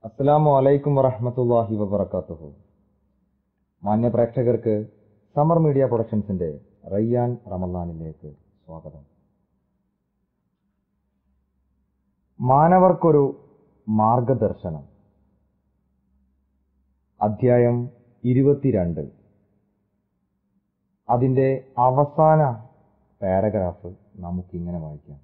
അസ്സലാമു അലൈക്കും വറഹ്മത്തുള്ളാഹി വബറകാതുഹു മാന്യ പ്രേക്ഷകർക്ക് സമർ മീഡിയ പ്രൊഡക്ഷൻസിന്റെ റയ്യാൻ റമലാനിലേക്ക് സ്വാഗതം മാനവർക്കൊരു മാർഗദർശനം അധ്യായം ഇരുപത്തിരണ്ട് അതിന്റെ അവസാന പാരഗ്രാഫ് നമുക്കിങ്ങനെ വായിക്കാം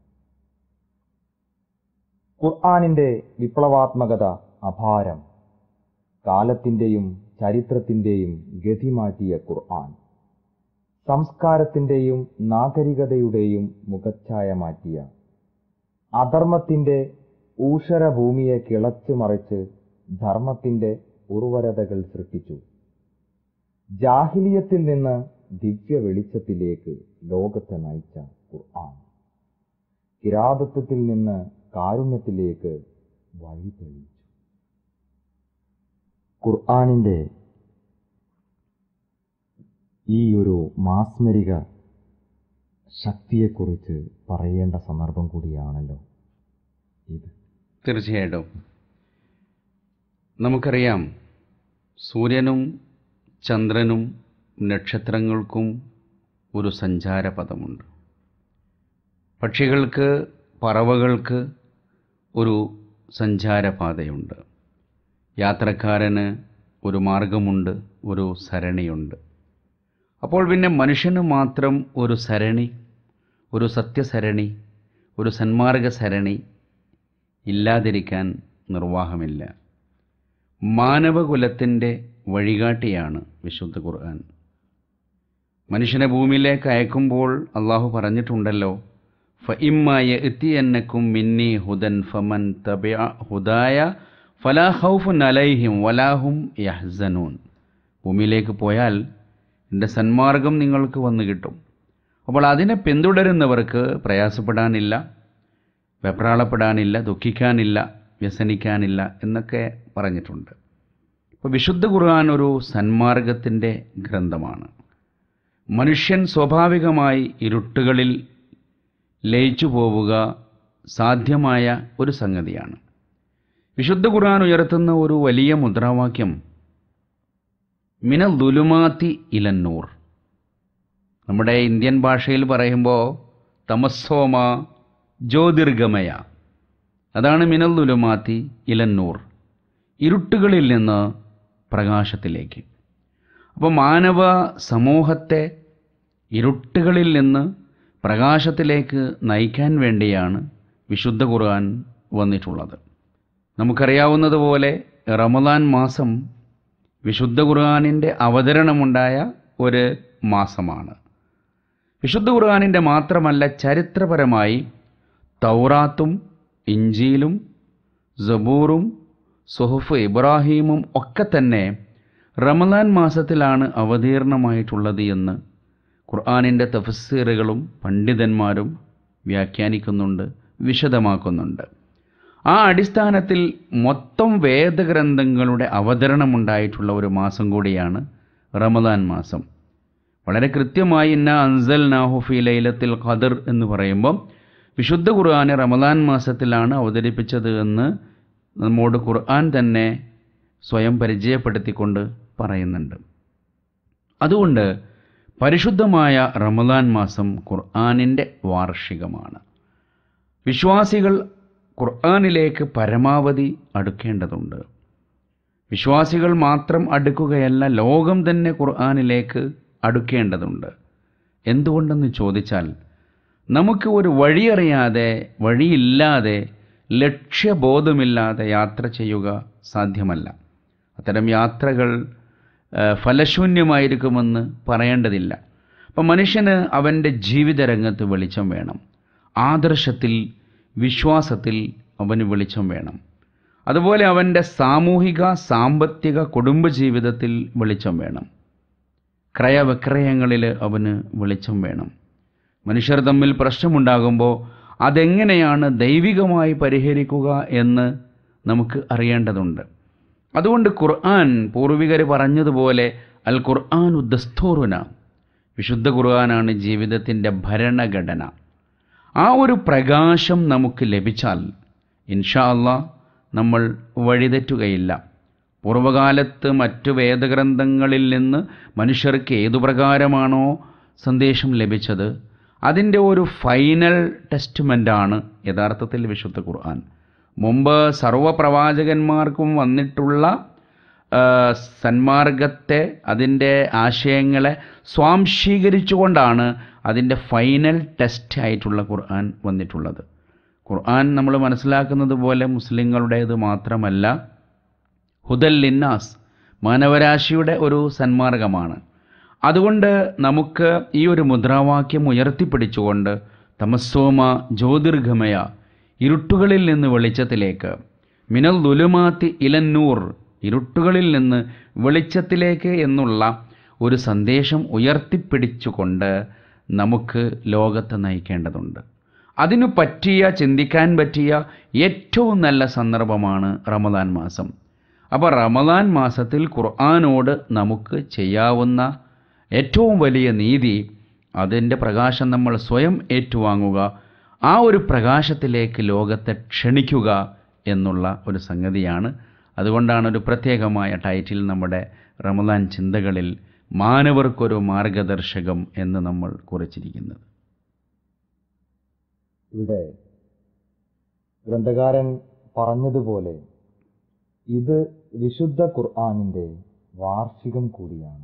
ഖുർആാനിന്റെ വിപ്ലവാത്മകത അപാരം കാലത്തിന്റെയും ചരിത്രത്തിന്റെയും ഗതി മാറ്റിയ ഖുർആൻ സംസ്കാരത്തിന്റെയും നാഗരികതയുടെയും മുഖച്ഛായ മാറ്റിയ അധർമ്മത്തിന്റെ ഊഷരഭൂമിയെ കിളച്ചു മറിച്ച് ധർമ്മത്തിന്റെ ഉർവരതകൾ സൃഷ്ടിച്ചു ജാഹിലിയത്തിൽ നിന്ന് ദിവ്യ വെളിച്ചത്തിലേക്ക് ലോകത്തെ നയിച്ച ഖുർആൻ കിരാതത്വത്തിൽ നിന്ന് കാരുണ്യത്തിലേക്ക് വഴി തെളിയിച്ചു ഖുർആാനിന്റെ ഈ ഒരു മാസ്മരിക ശക്തിയെക്കുറിച്ച് പറയേണ്ട സന്ദർഭം കൂടിയാണല്ലോ ഇത് തീർച്ചയായിട്ടും നമുക്കറിയാം സൂര്യനും ചന്ദ്രനും നക്ഷത്രങ്ങൾക്കും ഒരു സഞ്ചാരപഥമുണ്ട് പക്ഷികൾക്ക് പറവകൾക്ക് ഒരു സഞ്ചാരപാതയുണ്ട് യാത്രക്കാരന് ഒരു മാർഗമുണ്ട് ഒരു സരണിയുണ്ട് അപ്പോൾ പിന്നെ മനുഷ്യന് മാത്രം ഒരു സരണി ഒരു സത്യസരണി ഒരു സന്മാർഗ സരണി ഇല്ലാതിരിക്കാൻ നിർവാഹമില്ല മാനവകുലത്തിൻ്റെ വഴികാട്ടിയാണ് വിശുദ്ധ ഖുർആൻ മനുഷ്യനെ ഭൂമിയിലേക്ക് അയക്കുമ്പോൾ അള്ളാഹു പറഞ്ഞിട്ടുണ്ടല്ലോ ഫഇമ്മായ എത്തിയന്നക്കും മിന്നി ഹുദൻ ഫമൻ തബിഅ ഹുദായ ഫലാ ഖൗഫുൻ അലൈഹിം വലാഹും യഹ്സനൂൻ ഭൂമിയിലേക്ക് പോയാൽ എൻ്റെ സന്മാർഗം നിങ്ങൾക്ക് വന്നു കിട്ടും അപ്പോൾ അതിനെ പിന്തുടരുന്നവർക്ക് പ്രയാസപ്പെടാനില്ല വെപ്രാളപ്പെടാനില്ല ദുഃഖിക്കാനില്ല വ്യസനിക്കാനില്ല എന്നൊക്കെ പറഞ്ഞിട്ടുണ്ട് അപ്പോൾ വിശുദ്ധ ഖുർആൻ ഒരു സന്മാർഗത്തിൻ്റെ ഗ്രന്ഥമാണ് മനുഷ്യൻ സ്വാഭാവികമായി ഇരുട്ടുകളിൽ ലയിച്ചു പോവുക സാധ്യമായ ഒരു സംഗതിയാണ് വിശുദ്ധ ഖുർആൻ ഉയർത്തുന്ന ഒരു വലിയ മുദ്രാവാക്യം മിനൽ ദുലുമാത്തി ഇലന്നൂർ നമ്മുടെ ഇന്ത്യൻ ഭാഷയിൽ പറയുമ്പോൾ തമസ്സോമ ജ്യോതിർഗമയ അതാണ് മിനൽ ദുലുമാത്തി ഇലന്നൂർ ഇരുട്ടുകളിൽ നിന്ന് പ്രകാശത്തിലേക്ക് അപ്പോൾ മാനവ സമൂഹത്തെ ഇരുട്ടുകളിൽ നിന്ന് പ്രകാശത്തിലേക്ക് നയിക്കാൻ വേണ്ടിയാണ് വിശുദ്ധ ഖുർആൻ വന്നിട്ടുള്ളത് നമുക്കറിയാവുന്നതുപോലെ റമദാൻ മാസം വിശുദ്ധ ഖുർആാനിൻ്റെ അവതരണമുണ്ടായ ഒരു മാസമാണ് വിശുദ്ധ ഖുർആാനിൻ്റെ മാത്രമല്ല ചരിത്രപരമായി തൗറാത്തും ഇഞ്ചിയിലും സബൂറും സുഹുഫ് ഇബ്രാഹീമും ഒക്കെ തന്നെ റമദാൻ മാസത്തിലാണ് അവതീർണമായിട്ടുള്ളത് എന്ന് ഖുർആാനിൻ്റെ തഫസീറുകളും പണ്ഡിതന്മാരും വ്യാഖ്യാനിക്കുന്നുണ്ട് വിശദമാക്കുന്നുണ്ട് ആ അടിസ്ഥാനത്തിൽ മൊത്തം വേദഗ്രന്ഥങ്ങളുടെ അവതരണമുണ്ടായിട്ടുള്ള ഒരു മാസം കൂടിയാണ് റമദാൻ മാസം വളരെ കൃത്യമായി ഇന്ന അൻസൽ നാഹുഫി ലൈലത്തിൽ ഖദർ എന്ന് പറയുമ്പം വിശുദ്ധ ഖുർആനെ റമദാൻ മാസത്തിലാണ് അവതരിപ്പിച്ചത് എന്ന് നമ്മോട് ഖുർആൻ തന്നെ സ്വയം പരിചയപ്പെടുത്തിക്കൊണ്ട് പറയുന്നുണ്ട് അതുകൊണ്ട് പരിശുദ്ധമായ റമദാൻ മാസം ഖുർആാനിൻ്റെ വാർഷികമാണ് വിശ്വാസികൾ ഖുർആാനിലേക്ക് പരമാവധി അടുക്കേണ്ടതുണ്ട് വിശ്വാസികൾ മാത്രം അടുക്കുകയല്ല ലോകം തന്നെ ഖുർആാനിലേക്ക് അടുക്കേണ്ടതുണ്ട് എന്തുകൊണ്ടെന്ന് ചോദിച്ചാൽ നമുക്ക് ഒരു വഴിയറിയാതെ വഴിയില്ലാതെ ലക്ഷ്യബോധമില്ലാതെ യാത്ര ചെയ്യുക സാധ്യമല്ല അത്തരം യാത്രകൾ ഫലശൂന്യമായിരിക്കുമെന്ന് പറയേണ്ടതില്ല അപ്പം മനുഷ്യന് അവൻ്റെ ജീവിതരംഗത്ത് വെളിച്ചം വേണം ആദർശത്തിൽ വിശ്വാസത്തിൽ അവന് വെളിച്ചം വേണം അതുപോലെ അവൻ്റെ സാമൂഹിക സാമ്പത്തിക കുടുംബജീവിതത്തിൽ വെളിച്ചം വേണം ക്രയവിക്രയങ്ങളിൽ അവന് വെളിച്ചം വേണം മനുഷ്യർ തമ്മിൽ പ്രശ്നമുണ്ടാകുമ്പോൾ അതെങ്ങനെയാണ് ദൈവികമായി പരിഹരിക്കുക എന്ന് നമുക്ക് അറിയേണ്ടതുണ്ട് അതുകൊണ്ട് ഖുർആൻ പൂർവികർ പറഞ്ഞതുപോലെ അൽ ഖുർആൻ ഉദ്ദസ്തൂറുന വിശുദ്ധ ഖുർആനാണ് ജീവിതത്തിൻ്റെ ഭരണഘടന ആ ഒരു പ്രകാശം നമുക്ക് ലഭിച്ചാൽ ഇൻഷാ അള്ളാ നമ്മൾ വഴിതെറ്റുകയില്ല പൂർവകാലത്ത് മറ്റു വേദഗ്രന്ഥങ്ങളിൽ നിന്ന് മനുഷ്യർക്ക് ഏതു പ്രകാരമാണോ സന്ദേശം ലഭിച്ചത് അതിൻ്റെ ഒരു ഫൈനൽ ടെസ്റ്റ്മെൻ്റാണ് യഥാർത്ഥത്തിൽ വിശുദ്ധ ഖുർആൻ മുമ്പ് സർവപ്രവാചകന്മാർക്കും വന്നിട്ടുള്ള ആ, സന്മാർഗത്തെ അതിൻ്റെ ആശയങ്ങളെ സ്വാംശീകരിച്ചുകൊണ്ടാണ് അതിൻ്റെ ഫൈനൽ ടെസ്റ്റ് ആയിട്ടുള്ള ഖുർആൻ വന്നിട്ടുള്ളത് ഖുർആൻ നമ്മൾ മനസ്സിലാക്കുന്നത് പോലെ മുസ്ലിങ്ങളുടേത് മാത്രമല്ല ഹുദൽ ലിന്നാസ് മാനവരാശിയുടെ ഒരു സന്മാർഗമാണ് അതുകൊണ്ട് നമുക്ക് ഈ ഒരു മുദ്രാവാക്യം ഉയർത്തിപ്പിടിച്ചുകൊണ്ട് തമസ്സോമ ജ്യോതിർഗമയ ഇരുട്ടുകളിൽ നിന്ന് വെളിച്ചത്തിലേക്ക് മിനൽ ദുലുമാത്തി ഇലന്നൂർ ഇരുട്ടുകളിൽ നിന്ന് വെളിച്ചത്തിലേക്ക് എന്നുള്ള ഒരു സന്ദേശം ഉയർത്തിപ്പിടിച്ചുകൊണ്ട് നമുക്ക് ലോകത്തെ നയിക്കേണ്ടതുണ്ട് അതിനു പറ്റിയ ചിന്തിക്കാൻ പറ്റിയ ഏറ്റവും നല്ല സന്ദർഭമാണ് റമദാൻ മാസം അപ്പോൾ റമദാൻ മാസത്തിൽ ഖുർആാനോട് നമുക്ക് ചെയ്യാവുന്ന ഏറ്റവും വലിയ നീതി അതിൻ്റെ പ്രകാശം നമ്മൾ സ്വയം ഏറ്റുവാങ്ങുക ആ ഒരു പ്രകാശത്തിലേക്ക് ലോകത്തെ ക്ഷണിക്കുക എന്നുള്ള ഒരു സംഗതിയാണ് അതുകൊണ്ടാണ് ഒരു പ്രത്യേകമായ ടൈറ്റിൽ നമ്മുടെ റമദാൻ ചിന്തകളിൽ മാനവർക്കൊരു മാർഗദർശകം എന്ന് നമ്മൾ കുറിച്ചിരിക്കുന്നത് ഇവിടെ ഗ്രന്ഥകാരൻ പറഞ്ഞതുപോലെ ഇത് വിശുദ്ധ ഖുർആാനിൻ്റെ വാർഷികം കൂടിയാണ്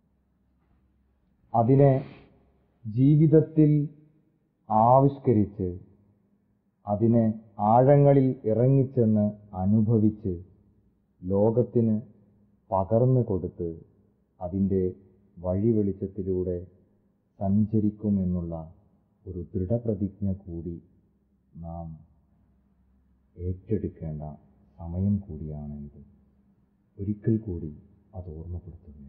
അതിനെ ജീവിതത്തിൽ ആവിഷ്കരിച്ച് അതിനെ ആഴങ്ങളിൽ ഇറങ്ങിച്ചെന്ന് അനുഭവിച്ച് ലോകത്തിന് പകർന്നു കൊടുത്ത് അതിൻ്റെ വഴി വെളിച്ചത്തിലൂടെ സഞ്ചരിക്കുമെന്നുള്ള ഒരു ദൃഢപ്രതിജ്ഞ കൂടി നാം ഏറ്റെടുക്കേണ്ട സമയം കൂടിയാണ് ഇത് ഒരിക്കൽ കൂടി അത് ഓർമ്മപ്പെടുത്തുകയാണ്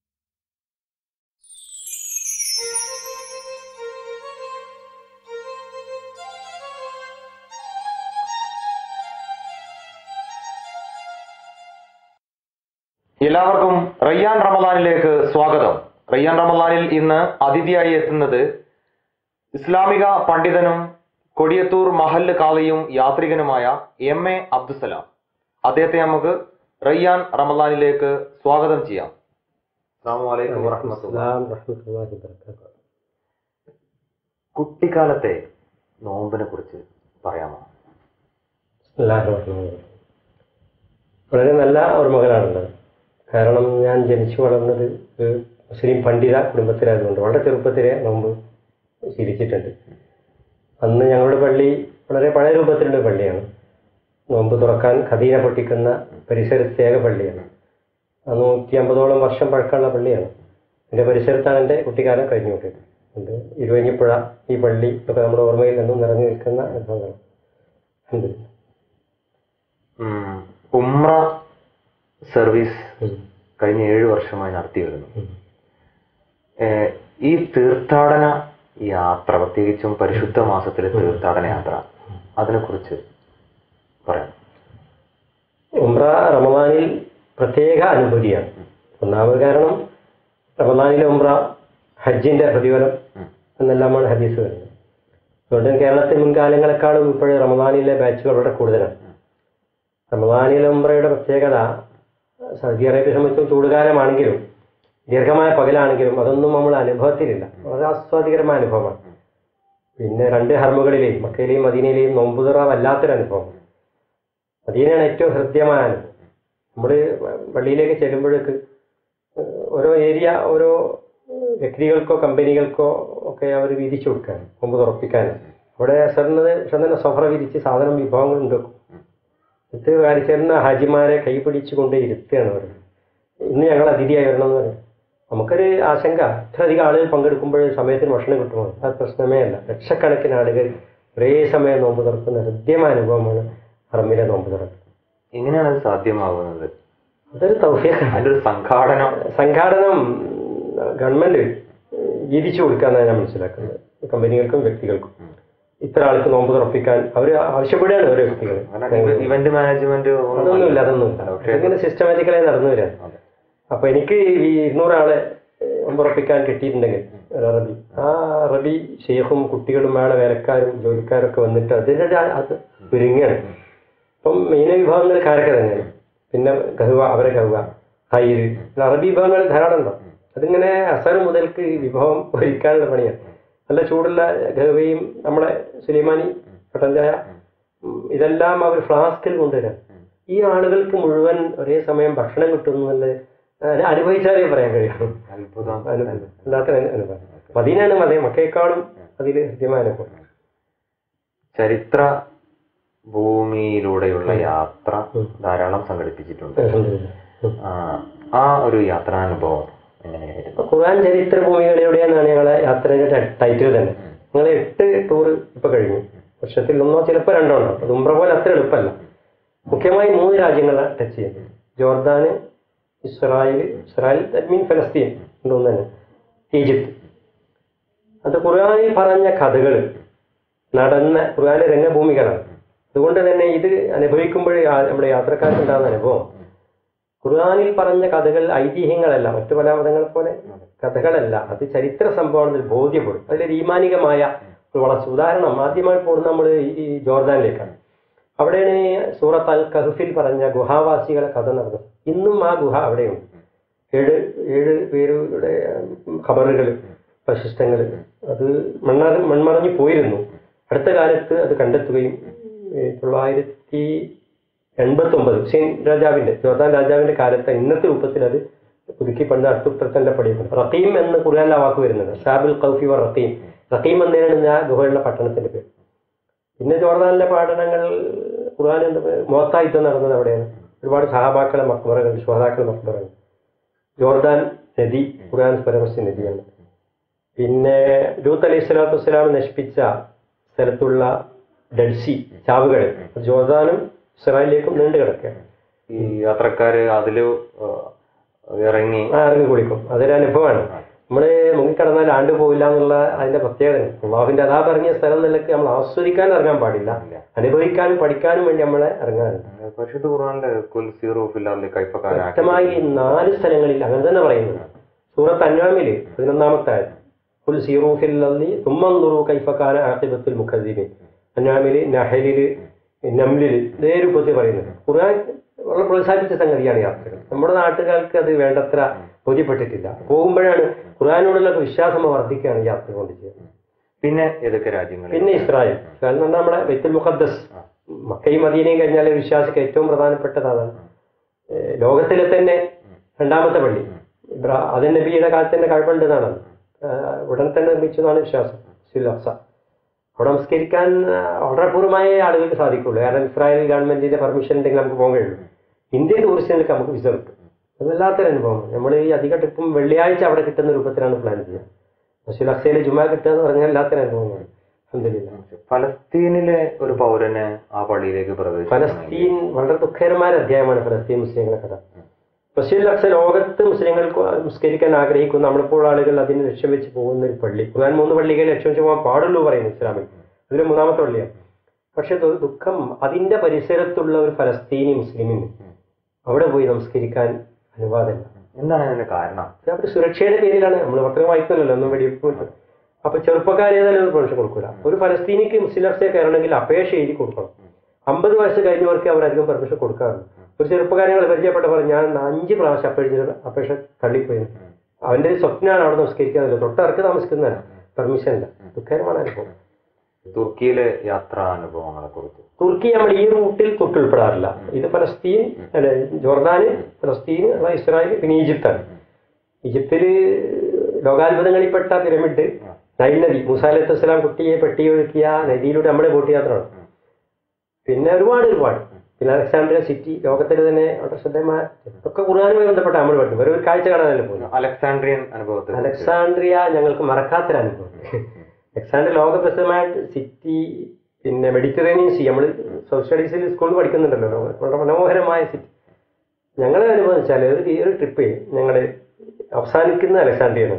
എല്ലാവർക്കും റയ്യാൻ റമദാനിലേക്ക് സ്വാഗതം റയ്യാൻ റമദാനിൽ ഇന്ന് അതിഥിയായി എത്തുന്നത് ഇസ്ലാമിക പണ്ഡിതനും കൊടിയത്തൂർ മഹല്ല് കാളിയും യാത്രികനുമായ എം എ അബ്ദുസലാം അദ്ദേഹത്തെ നമുക്ക് റയ്യാൻ റമദാനിലേക്ക് സ്വാഗതം ചെയ്യാം അസ്സലാമു അലൈക്കും വറഹ്മത്തുള്ളാഹി. കുട്ടിക്കാലത്തെ നോമ്പിനെ കുറിച്ച് പറയാമോ ബിസ്മില്ലാഹിർറഹ്മാനിർറഹീം. വളരെ നല്ല ഓർമ്മകളാണുള്ളത് കാരണം ഞാൻ ജനിച്ചു വളർന്നത് ഒരു മുസ്ലിം പണ്ഡിത കുടുംബത്തിലായതുകൊണ്ട് വളരെ ചെറുപ്പത്തിലെ നോമ്പ് ശീലിച്ചിട്ടുണ്ട് അന്ന് ഞങ്ങളുടെ പള്ളി വളരെ പഴയ രൂപത്തിലുള്ള പള്ളിയാണ് നോമ്പ് തുറക്കാൻ ഖദീന പൊട്ടിക്കുന്ന പരിസരത്തെ ഏക പള്ളിയാണ് അത് നൂറ്റി അമ്പതോളം വർഷം പഴക്കമുള്ള പള്ളിയാണ് എൻ്റെ പരിസരത്താണ് എൻ്റെ കുട്ടിക്കാലം കഴിഞ്ഞു കൂട്ടിയത് അതുകൊണ്ട് ഇരുവഞ്ഞിപ്പുഴ ഈ പള്ളി ഒക്കെ നമ്മുടെ ഓർമ്മയിൽ നിന്നും നിറഞ്ഞു നിൽക്കുന്ന അനുഭവങ്ങളാണ് അൽഹംദുലില്ലാ. ഉം, ഉംറ സർവീസ് ഉം. കഴിഞ്ഞ ഏഴു വർഷമായി നടത്തി വരുന്നു ഉം. ഏഹ് ഈ തീർത്ഥാടന യാത്ര പ്രത്യേകിച്ചും പരിശുദ്ധ മാസത്തിലെ തീർത്ഥാടന യാത്ര അതിനെക്കുറിച്ച് പറയാം ഉംറ റമദാനിൽ പ്രത്യേക അനുഭൂതിയാണ് ഒന്നാമത് കാരണം റമദാനിലെ ഉംറ ഹജ്ജിന്റെ പ്രതിഫലം എന്നെല്ലാമാണ് ഹദീസ് വരുന്നത് അതുകൊണ്ട് കേരളത്തിൽ മുൻകാലങ്ങളെക്കാളും ഇപ്പോഴും റമദാനിലെ ബാച്ചുകൾ വളരെ കൂടുതലാണ് റമദാനിലെ ഉംറയുടെ പ്രത്യേകത സൗദി അറേബ്യ സംബന്ധിച്ചും ചൂടുകാലമാണെങ്കിലും ദീർഘമായ പകലാണെങ്കിലും അതൊന്നും നമ്മൾ അനുഭവത്തിലില്ല വളരെ ആസ്വാദികരമായ അനുഭവമാണ് പിന്നെ രണ്ട് ഹർമുകളിലെയും മക്കയിലെയും മദീനയിലെയും നോമ്പുതുറ വല്ലാത്തൊരു അനുഭവം മദീനയാണ് ഏറ്റവും ഹൃദ്യമായ അനുഭവം നമ്മൾ പള്ളിയിലേക്ക് ചെല്ലുമ്പോഴേക്ക് ഓരോ ഏരിയ ഓരോ വ്യക്തികൾക്കോ കമ്പനികൾക്കോ ഒക്കെ അവർ വീതിച്ചു കൊടുക്കാൻ മുമ്പ് തുറപ്പിക്കാൻ അവിടെ ചെന്നത് ചെന്നെ സഫറ വിരിച്ച് സാധനം വിഭവങ്ങൾ ഉണ്ടാക്കും ഇത് കാണിച്ചിരുന്ന ഹാജിമാരെ കൈപിടിച്ചു കൊണ്ട് ഇരുത്തുകയാണ് അവർ ഇന്ന് ഞങ്ങൾ അതിഥിയായി വരണം എന്ന് പറയും നമുക്കൊരു ആശങ്ക ഇത്രയധികം ആളുകൾ പങ്കെടുക്കുമ്പോൾ സമയത്തിന് ഭക്ഷണം കിട്ടുമോ അത് പ്രശ്നമേ അല്ല ലക്ഷക്കണക്കിന് ആളുകൾ ഒരേ സമയം നോമ്പ് തുറക്കുന്ന ഹൃദ്യമായ അനുഭവമാണ് ഹറമിലെ നോമ്പ് തുറക്കുന്നത് എങ്ങനെയാണ് അത് സാധ്യമാകുന്നത് അതൊരു തൗഫീഖാണ് അതിന്റെ ഒരു സംഘാടനം സംഘാടനം ഗവൺമെന്റ് വീതിച്ചു കൊടുക്കാന്നാണ് ഞാൻ മനസ്സിലാക്കുന്നത് കമ്പനികൾക്കും വ്യക്തികൾക്കും ഇത്ര ആൾക്ക് നോമ്പ് തുറപ്പിക്കാൻ അവർ ആവശ്യപ്പെടുകയാണ് ഓരോ വ്യക്തികൾ ഇവന്റ് മാനേജ്മെന്റ് അതൊന്നുമില്ല അതൊന്നുമില്ല പക്ഷേ ഇങ്ങനെ സിസ്റ്റമാറ്റിക്കലായി നടന്നു വരാൻ അതെ. അപ്പൊ എനിക്ക് ഈ ഇരുന്നൂറാളെ ഉറപ്പിക്കാൻ കിട്ടിയിട്ടുണ്ടെങ്കിൽ ഒരു അറബി ആ അറബി ഷെയ്ഖും കുട്ടികളും വേളെ വേലക്കാരും ജോലിക്കാരും ഒക്കെ വന്നിട്ട് അതിൻ്റെ അത് ഒരുങ്ങാണ് ഇപ്പം മെയിൻ വിഭാഗങ്ങൾ കാരക്ക തന്നെയാണ് പിന്നെ കഹുവ അവരെ കഹുവ ഹൈര് പിന്നെ അറബി വിഭവങ്ങൾ ധാരാളം ഉണ്ടാവും അതിങ്ങനെ അസർ മുതൽക്ക് വിഭവം ഒരുക്കാനുള്ള പണിയാണ് നല്ല ചൂടുള്ള ഗഹവയും നമ്മളെ സുലൈമാനി കട്ടൻ ചായ ഉം, ഇതെല്ലാം അവർ ഫ്ലാസ്കിൽ കൊണ്ടുവരാം ഈ ആളുകൾക്ക് മുഴുവൻ ഒരേ സമയം ഭക്ഷണം കിട്ടുന്നു എന്നുള്ളത് അത് അനുഭവിച്ചാലേ പറയാൻ കഴിയും അത്ഭുതം അനുഭവം അല്ലാത്ത അനുഭവം മദീനാണ് മതേ മക്കയെക്കാളും അതിൽ ഹൃദ്യമായ അനുഭവം ചരിത്ര ഭൂമിയിലൂടെയുള്ള യാത്ര ഉം. ധാരാളം സംഘടിപ്പിച്ചിട്ടുണ്ട് അൽഹംദുലില്ലാ. ഉം. ആ, ആ ഒരു യാത്രാനുഭവം എങ്ങനെയായിരുന്നു ഇപ്പൊ ഖുർആൻ ചരിത്ര ഭൂമികളിലൂടെയാണ് ഞങ്ങളെ യാത്രയുടെ ടൈറ്റിൽ തന്നെ ഞങ്ങൾ എട്ട് ടൂർ ഇപ്പൊ കഴിഞ്ഞു വർഷത്തിൽ ഒന്നോ ചിലപ്പോൾ രണ്ടോ ഉണ്ടാവും അത് ഉംറ പോലെ അത്ര എളുപ്പമല്ല മുഖ്യമായി മൂന്ന് രാജ്യങ്ങളെ ടച്ച് ചെയ്യുന്നത് ജോർദാന് ഇസ്രായേൽ ഇസ്രായേൽ ദാറ്റ് മീൻ ഫലസ്തീൻ എന്തോന്ന് തന്നെ ഈജിപ്ത് അത് ഖുർആനിൽ പറഞ്ഞ കഥകൾ നടന്ന ഖുർആനിലെ രംഗഭൂമികളാണ് അതുകൊണ്ട് തന്നെ ഇത് അനുഭവിക്കുമ്പോൾ നമ്മുടെ യാത്രക്കാർക്ക് ഉണ്ടാകുന്ന അനുഭവം ഖുർആനിൽ പറഞ്ഞ കഥകൾ ഐതിഹ്യങ്ങളല്ല മറ്റു പല മതങ്ങളെ പോലെ കഥകളല്ല അത് ചരിത്ര സംഭവമാണെന്ന് ബോധ്യപ്പെടും അതിലൊരു ഈമാനികമായ ഒരു വളർച്ച ഉദാഹരണം ആദ്യമായി പോകുന്നത് നമ്മൾ ഈ ജോർദാനിലേക്കാണ് അവിടെയാണ് ഈ സൂറത്ത് അൽ കഹഫിൽ പറഞ്ഞ ഗുഹാവാസികളെ കഥ നടന്നത് ഇന്നും ആ ഗുഹ അവിടെയുണ്ട് ഏഴ് ഏഴ് പേരുടെ ഖബറുകൾ പ്രശിഷ്ടങ്ങൾ അത് മണ്ണ മൺമറഞ്ഞു പോയിരുന്നു അടുത്ത കാലത്ത് അത് കണ്ടെത്തുകയും ഏ, തൊള്ളായിരത്തി എൺപത്തി ഒമ്പത് ഹുസൈൻ രാജാവിന്റെ ജോർദാൻ രാജാവിന്റെ കാലത്ത് ഇന്നത്തെ രൂപത്തിൽ അത് പുതുക്കി പണ്ട് അടുത്തുപ്രത്തന്റെ പടിയുണ്ട് റത്തീം എന്ന് ഖുർആനിലെ ആ വാക്ക് വരുന്നുണ്ട് സാബുൽ കൗഫി വ റത്തീം റത്തീം എന്നതാണ് ആ ഗുഹയുള്ള പട്ടണത്തിന്റെ പേര് പിന്നെ ജോർദാനിലെ പഠനങ്ങൾ ഖുർആൻ മോത്തായുദ്ധം നടന്നത് അവിടെയാണ് ഒരുപാട് സഹാബാക്കളെ മക്ബറകൾ ശ്രോതാക്കളെ മക്ബറകൾ ജോർദാൻ നദി ഖുർആൻ പരമസ്യ നദിയാണ് പിന്നെ ലൂത്ത് അലൈഹി സ്വലാത്തു വസ്സലാം നശിപ്പിച്ച സ്ഥലത്തുള്ള ഡൽസി ചാവുകൾ ജോർദാനും ഇസ്രായേലിലേക്കും നീണ്ടു കിടക്കുകയാണ് ഈ യാത്രക്കാര് അതില് ആ, ഇറങ്ങി ആ ഇറങ്ങി കുളിക്കും അതൊരു അനുഭവമാണ് നമ്മൾ മുങ്ങിക്കടന്നാൽ ആണ്ട് പോയില്ല എന്നുള്ള അതിന്റെ പ്രത്യേകത അള്ളാഹുവിന്റെ അതാ പറഞ്ഞ സ്ഥലം നിലക്ക് നമ്മൾ ആസ്വദിക്കാൻ ഇറങ്ങാൻ പാടില്ല അനുഭവിക്കാനും പഠിക്കാനും വേണ്ടി നമ്മളെ ഇറങ്ങാറുണ്ട് പരിശുദ്ധ ഖുർആനിലെ കുൽ സീറോ ഫില്ലാറിലെ കൈപ്പക്കാരാക്കി വ്യക്തമായി ഈ നാല് സ്ഥലങ്ങളിൽ അങ്ങനെ തന്നെ പറയുന്നത് സൂറത്ത് അന്വാമില് പതിനൊന്നാമത്തെ ആയത് ഫുൽ സീറൂഫിൽ തുമ്മന്തുറു കൈഫക്കാന ആഖിബത്തുൽ മുഖദ്ദിമീൻ അന്വാമില് നഹലില് നംലില് ഇതേ രൂപത്തിൽ പറയുന്നത് ഖുർആൻ വളരെ പ്രോത്സാഹിപ്പിച്ച സംഗതിയാണ് യാത്രകൾ നമ്മുടെ നാട്ടുകാർക്ക് അത് വേണ്ടത്ര ബോധ്യപ്പെട്ടിട്ടില്ല പോകുമ്പോഴാണ് ഖുർആാനോടുള്ള വിശ്വാസം വർദ്ധിക്കുകയാണ് യാത്ര കൊണ്ട് ചെയ്യുന്നത് പിന്നെ ഏതൊക്കെ രാജ്യങ്ങളിൽ പിന്നെ ഇസ്രായേൽ ഇസ്രായേൽ എന്ന് പറഞ്ഞാൽ നമ്മുടെ ബൈത്തുൽ മുഖദ്ദസ് മക്കയും മദീനയും കഴിഞ്ഞാൽ വിശ്വാസിക്ക് ഏറ്റവും പ്രധാനപ്പെട്ടത് അതാണ് ഏഹ് ലോകത്തിലെ തന്നെ രണ്ടാമത്തെ പള്ളി ഇബ്രാ- അതൻ നബിയുടെ കാലത്ത് തന്നെ കഴിവുണ്ടെന്നാണ് ഉടൻ തന്നെ നിർമ്മിച്ചതാണ് വിശ്വാസം സുൽ അഫ്സ അവിടെ നമസ്കരിക്കാൻ ആ, വളരെ അപൂർവമായ ആളുകൾക്ക് സാധിക്കുള്ളൂ കാരണം ഇസ്രായേൽ ഗവൺമെന്റിന്റെ പെർമിഷൻ ഉണ്ടെങ്കിൽ നമുക്ക് പോകാൻ കഴിയുള്ളൂ ഇന്ത്യൻ ടൂറിസ്റ്റുകൾക്ക് നമുക്ക് വിസ കിട്ടും അത് വല്ലാത്തൊരു അനുഭവമാണ് നമ്മൾ ഈ അധിക ട്രിപ്പും വെള്ളിയാഴ്ച അവിടെ കിട്ടുന്ന രൂപത്തിലാണ് പ്ലാൻ ചെയ്യുക പക്ഷേ അക്സയിൽ ജുമാ കിട്ടുക എന്ന് പറഞ്ഞാൽ വല്ലാത്തൊരു അനുഭവമാണ് അൽഹംദുലില്ലാ ഫലസ്തീനിലെ ഒരു പൗരന് ആ പള്ളിയിലേക്ക് പ്രവേശിക്കണമെങ്കിൽ ഫലസ്തീൻ വളരെ ദുഃഖകരമായ ഒരു അധ്യായമാണ് ഫലസ്തീൻ മുസ്ലിങ്ങളെ കഥ ബഷീർ അക്സ ലോകത്ത് മുസ്ലിങ്ങൾക്ക് നിസ്കരിക്കാൻ ആഗ്രഹിക്കുന്ന നമ്മളിപ്പോൾ ആളുകൾ അതിന് ലക്ഷ്യം വെച്ച് പോകുന്ന ഒരു പള്ളി ഖുർആൻ മൂന്ന് പള്ളികൾ ലക്ഷ്യം വെച്ച് പോകാൻ പാടുള്ളൂ പറയുന്നു ഇസ്ലാമിൽ അതിൽ മൂന്നാമത്തെ പള്ളിയാണ് പക്ഷെ ദു- ദുഃഖം അതിന്റെ പരിസരത്തുള്ള ഒരു ഫലസ്തീനി മുസ്ലിമിന് അവിടെ പോയി നമസ്കരിക്കാൻ അനുവാദമില്ല എന്താണ് അതിന്റെ കാരണം അത് അവരുടെ സുരക്ഷയുടെ പേരിലാണ് നമ്മൾ പത്രം വായിക്കുന്നില്ലല്ലോ ഒന്നും വെടിവെപ്പ് അപ്പൊ ചെറുപ്പക്കാർ ഏതായാലും ഒരു പെൻഷൻ കൊടുക്കില്ല ഒരു ഫലസ്തീനിക്ക് മുസ്ലിം അഫ്സയെ കയറണമെങ്കിൽ അപേക്ഷ എഴുതി കൊടുക്കണം അമ്പത് വയസ്സ് കഴിഞ്ഞവർക്ക് അവർ അധികം പെർമിഷൻ കൊടുക്കാറുണ്ട് ഒരു ചെറുപ്പക്കാരങ്ങൾ പരിചയപ്പെട്ട പറഞ്ഞു ഞാൻ അഞ്ച് പ്രാവശ്യം അപേക്ഷ അപേക്ഷ തള്ളിപ്പോയി അവന്റെ ഒരു സ്വപ്നമാണ് അവിടെ നമസ്കരിക്കാനല്ലോ തൊട്ടടുത്ത് താമസിക്കുന്നതല്ല പെർമിഷൻ ഇല്ല ദുഃഖകരമാണ് അനുഭവം തുർക്കിയിലെ യാത്രാ അനുഭവങ്ങളെ കുറിച്ച് തുർക്കി നമ്മൾ ഈ റൂട്ടിൽ തൊട്ടുൾപ്പെടാറില്ല ഇത് ഫലസ്തീൻ അല്ലെ ജോർദാന് ഫലസ്തീൻ അതായത് ഇസ്രായേൽ പിന്നെ ഈജിപ്താണ് ഈജിപ്തില് ലോകാത്ഭുതങ്ങളിൽപ്പെട്ട പിരമിഡ് നൈൽ നദി മൂസാ അലൈഹി വസ്സലാം കുട്ടിയെ പെട്ടി ഒഴുക്കിയ നദിയിലൂടെ നമ്മുടെ ബോട്ട് യാത്ര നടത്തും പിന്നെ ഒരുപാട് ഒരുപാട് പിന്നെ അലക്സാണ്ട്രിയ സിറ്റി ലോകത്തിലെ തന്നെ വളരെ ശ്രദ്ധേയമായ ഒക്കെ ഖുർആാനുമായി ബന്ധപ്പെട്ട നമ്മൾ പഠിക്കും വെറും ഒരു കാഴ്ച കാണാനല്ലേ പോകുന്നത് അലക്സാണ്ട്രിയൻ അനുഭവത്തെ കുറിച്ച് അലക്സാണ്ട്രിയ ഞങ്ങൾക്ക് മറക്കാത്തൊരു അനുഭവം അലക്സാണ്ട്രിയ ലോകപ്രസിദ്ധമായ സിറ്റി പിന്നെ മെഡിറ്ററേനിയൻ സീ നമ്മൾ സോഷ്യൽ സ്റ്റഡീസിൽ സ്കൂളിൽ പഠിക്കുന്നുണ്ടല്ലോ ലോക- വളരെ മനോഹരമായ സിറ്റി ഞങ്ങളെ അനുഭവം വെച്ചാൽ ഒരു ഈ ഒരു ട്രിപ്പ് ഞങ്ങൾ അവസാനിക്കുന്ന അലക്സാണ്ട്രിയാണ്